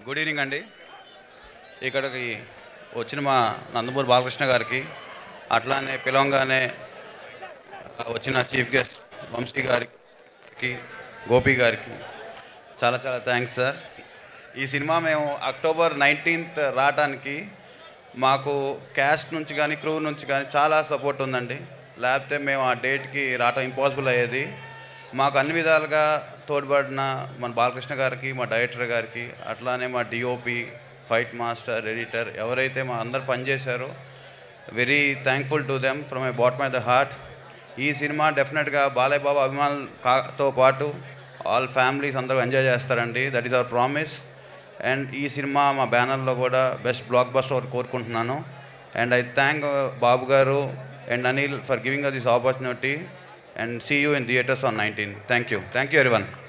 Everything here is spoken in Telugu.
గుడ్ ఈవినింగ్ అండి ఇక్కడికి వచ్చిన మా నందమూరి బాలకృష్ణ గారికి అట్లానే పిలవంగానే వచ్చిన చీఫ్ గెస్ట్ వంశీ గారికి గోపి గారికి చాలా చాలా థ్యాంక్స్ సార్ ఈ సినిమా మేము అక్టోబర్ నైన్టీన్త్ రావడానికి మాకు క్యాస్ట్ నుంచి కానీ క్రూ నుంచి కానీ చాలా సపోర్ట్ ఉందండి లేకపోతే మేము ఆ డేట్కి రావటం ఇంపాసిబుల్ అయ్యేది మాకు అన్ని విధాలుగా తోడ్పడిన మన బాలకృష్ణ గారికి మా డైరెక్టర్ గారికి అట్లానే మా డిఓపి ఫైట్ మాస్టర్ ఎడిటర్ ఎవరైతే మా అందరు పనిచేశారో very thankful to them from my bottom my the heart ఈ సినిమా డెఫినెట్గా బాలయ్య బాబా అభిమానులతో పాటు ఆల్ ఫ్యామిలీస్ అందరూ ఎంజాయ్ చేస్తారండి that is our promise and ఈ సినిమా మా బ్యానర్లో కూడా బెస్ట్ బ్లాక్ బస్టర్ కోరుకుంటున్నాను అండ్ ఐ థ్యాంక్ బాబు గారు and Anil for giving a this opportunity and see you in theatres on nineteen thank you thank you ఎవరి